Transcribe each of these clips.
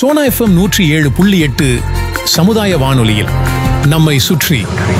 Sona FM நூற்றி ஏழு புள்ளி எட்டு சமுதாய வானொலியில் நம்மை சுற்றி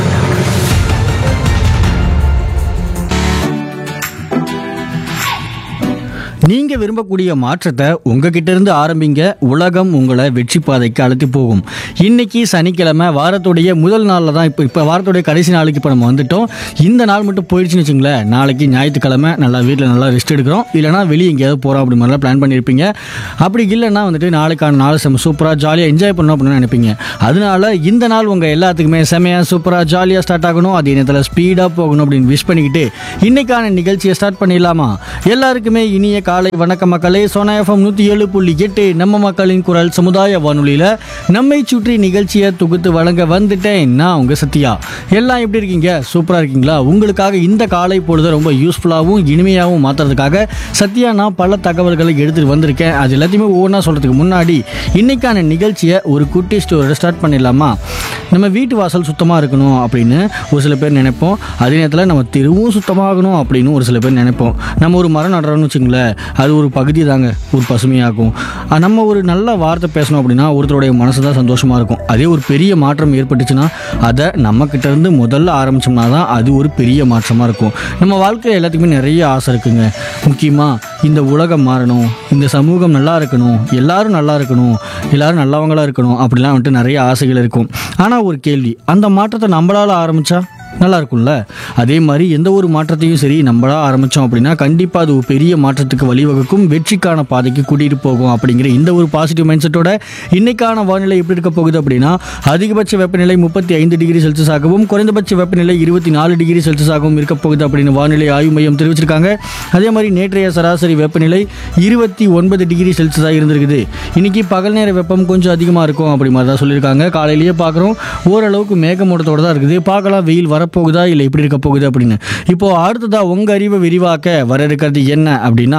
நீங்க விரும்பக்கூடிய மாற்றத்தை உங்ககிட்ட இருந்து ஆரம்பிங்க உலகம் உங்களை வெற்றி பாதைக்கு அழைத்து போகும் இன்னைக்கு சனிக்கிழமை வாரத்துடைய முதல் நாளில் தான் இப்போ இப்போ வாரத்துடைய கடைசி நாளுக்கு இப்போ நம்ம வந்துட்டோம் இந்த நாள் மட்டும் போயிடுச்சுன்னு வச்சுங்களேன் நாளைக்கு ஞாயிற்றுக்கிழமை நல்லா வீட்டில் நல்லா ரெஸ்ட் எடுக்கிறோம் இல்லைனா வெளியே எங்கேயாவது போகிறோம் அப்படி மாதிரிலாம் பிளான் பண்ணியிருப்பீங்க அப்படி இல்லைன்னா வந்துட்டு நாளைக்கான நாள் செம்ம சூப்பராக ஜாலியாக என்ஜாய் பண்ணணும் அப்படின்னு நினைப்பீங்க அதனால இந்த நாள் உங்கள் எல்லாத்துக்குமே செமையாக சூப்பராக ஜாலியாக ஸ்டார்ட் ஆகணும் அதே நேரத்தில் ஸ்பீடாக போகணும் அப்படின்னு விஷ் பண்ணிக்கிட்டு இன்னைக்கான நிகழ்ச்சியை ஸ்டார்ட் பண்ணிடலாமா எல்லாருக்குமே இனிய காலை வணக்க மக்களே சோனா எஃப்எம் நூற்றி ஏழு புள்ளி எட்டு நம்ம மக்களின் குரல் சமுதாய வானொலியில் நம்மை சுற்றி நிகழ்ச்சியை தொகுத்து வழங்க வந்துட்டேன் நான் உங்கள் சத்யா எல்லாம் எப்படி இருக்கீங்க சூப்பராக இருக்கீங்களா உங்களுக்காக இந்த காலை பொழுது ரொம்ப யூஸ்ஃபுல்லாகவும் இனிமையாகவும் மாற்றுறதுக்காக சத்யா நான் பல தகவல்களை எடுத்துகிட்டு வந்திருக்கேன் அது எல்லாத்தையுமே ஒவ்வொன்றா சொல்கிறதுக்கு முன்னாடி இன்னைக்கான நிகழ்ச்சியை ஒரு குட்டி ஸ்டோரியோட ஸ்டார்ட் பண்ணிடலாமா நம்ம வீட்டு வாசல் சுத்தமாக இருக்கணும் அப்படின்னு ஒரு சில பேர் நினைப்போம் அதே நேரத்தில் நம்ம தெருவும் சுத்தமாகணும் அப்படின்னு ஒரு சில பேர் நினைப்போம் நம்ம ஒரு மரம் நடுறோம்னு வச்சுங்களேன் அது ஒரு பகுதி தாங்க ஒரு பசுமையாகும் ஆ, நம்ம ஒரு நல்ல வார்த்தை பேசணும் அப்படின்னா ஒருத்தருடைய மனசு தான் சந்தோஷமாக இருக்கும் அதே ஒரு பெரிய மாற்றம் ஏற்பட்டுச்சுன்னா அதை நம்மக்கிட்ட இருந்து முதல்ல ஆரம்பிச்சோம்னா தான் அது ஒரு பெரிய மாற்றமாக இருக்கும் நம்ம வாழ்க்கையில் எல்லாத்துக்குமே நிறைய ஆசை இருக்குங்க முக்கியமாக இந்த உலகம் மாறணும் இந்த சமூகம் நல்லா இருக்கணும் எல்லாரும் நல்லா இருக்கணும் எல்லாரும் நல்லவங்களா இருக்கணும் அப்படிலாம் வந்துட்டு நிறைய ஆசைகள் இருக்கும் ஆனால் ஒரு கேள்வி அந்த மாற்றத்தை நம்மளால ஆரம்பிச்சா நல்லா இருக்கும்ல அதே மாதிரி எந்த ஒரு மாற்றத்தையும் சரி நம்மளா ஆரம்பித்தோம் அப்படின்னா கண்டிப்பாக அது ஒரு பெரிய மாற்றத்துக்கு வழிவகுக்கும் வெற்றிக்கான பாதைக்கு கூட்டிகிட்டு போகும் அப்படிங்கிற இந்த ஒரு பாசிட்டிவ் மைண்ட் செட்டோட இன்னைக்கான வானிலை எப்படி இருக்க போகுது அப்படின்னா அதிகபட்ச வெப்பநிலை முப்பத்தி ஐந்து டிகிரி செல்சியஸ் ஆகவும் குறைந்தபட்ச வெப்பநிலை இருபத்தி நாலு டிகிரி செல்சியஸ் ஆகவும் இருக்க போகுது அப்படின்னு வானிலை ஆய்வு மையம் தெரிவிச்சிருக்காங்க அதே மாதிரி நேற்றைய சராசரி வெப்பநிலை இருபத்தி ஒன்பது டிகிரி செல்சியஸாக இருந்திருக்குது இன்னைக்கு பகல் நேர வெப்பம் கொஞ்சம் அதிகமாக இருக்கும் அப்படி மாதிரி தான் சொல்லியிருக்காங்க காலையிலேயே பார்க்குறோம் ஓரளவுக்கு மேகமூட்டத்தோட தான் இருக்குது பார்க்கலாம் வெயில் வரப்போகுதா இல்லை எப்படி இருக்க போகுது அப்படின்னு இப்போ அடுத்ததா உங்க அறிவை விரிவாக்க வர இருக்கிறது என்ன அப்படின்னா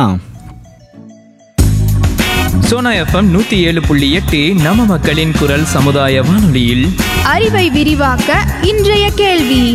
சோனா எஃப்எம் நூத்தி ஏழு புள்ளி எட்டு நம்ம மக்களின் குரல் சமுதாய வானொலியில் அறிவை விரிவாக்க இன்றைய கேள்வி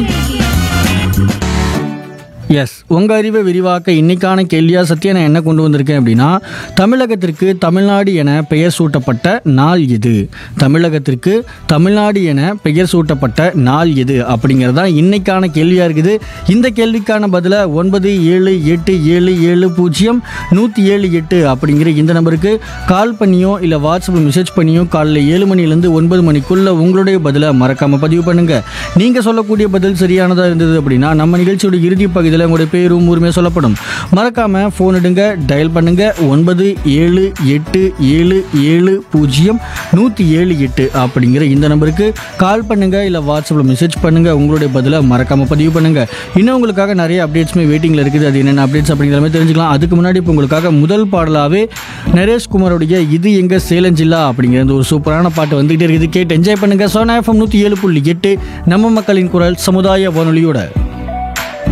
எஸ் உங்க அறிவை விரிவாக்க இன்னைக்கான கேள்வியா சத்யா நான் என்ன கொண்டு வந்திருக்கேன் அப்படின்னா தமிழகத்திற்கு தமிழ்நாடு என பெயர் சூட்டப்பட்ட நாள் எது தமிழகத்திற்கு தமிழ்நாடு என பெயர் சூட்டப்பட்ட நாள் எது அப்படிங்கிறது தான் இன்னைக்கான கேள்வியா இருக்குது இந்த கேள்விக்கான பதிலை ஒன்பது ஏழு எட்டு ஏழு ஏழு பூஜ்ஜியம் நூற்றி ஏழு எட்டு அப்படிங்கிற இந்த நம்பருக்கு கால் பண்ணியோ இல்லை வாட்ஸ்அப்பில் மெசேஜ் பண்ணியோ காலையில் ஏழு மணிலேருந்து ஒன்பது மணிக்குள்ள உங்களுடைய பதிலை மறக்காம பதிவு பண்ணுங்க நீங்க சொல்லக்கூடிய பதில் சரியானதா இருந்தது அப்படின்னா நம்ம நிகழ்ச்சியோட இறுதி பகுதியில் உங்களுடைய பேரும் ஊருமே சொல்லப்படும் மறக்காம ஃபோன் எடுங்க டயல் பண்ணுங்க ஒன்பது ஏழு எட்டு ஏழு ஏழு பூஜ்ஜியம் நூற்றி ஏழு எட்டு அப்படிங்கிற இந்த நம்பருக்கு கால் பண்ணுங்க இல்லை வாட்ஸ்அப்பில் மெசேஜ் பண்ணுங்க உங்களுடைய பதிலை மறக்காம பதிவு பண்ணுங்க இன்னும் உங்களுக்காக நிறைய அப்டேட்ஸுமே வெயிட்டிங்கில் இருக்குது அது என்னென்ன அப்டேட்ஸ் அப்படிங்கிற மாதிரி தெரிஞ்சுக்கலாம் அதுக்கு முன்னாடி இப்போ உங்களுக்காக முதல் பாடலாவே நரேஷ் குமாரோடைய இது எங்க சேலம் ஜில்லா அப்படிங்கிற இந்த ஒரு சூப்பரான பாட்டு வந்துகிட்டே இருக்குது கேட்டு என்ஜாய் பண்ணுங்க சோனா எஃப்எம் நூற்றி ஏழு புள்ளி எட்டு நம்ம மக்களின் குரல் சமுதாய வானொலியோட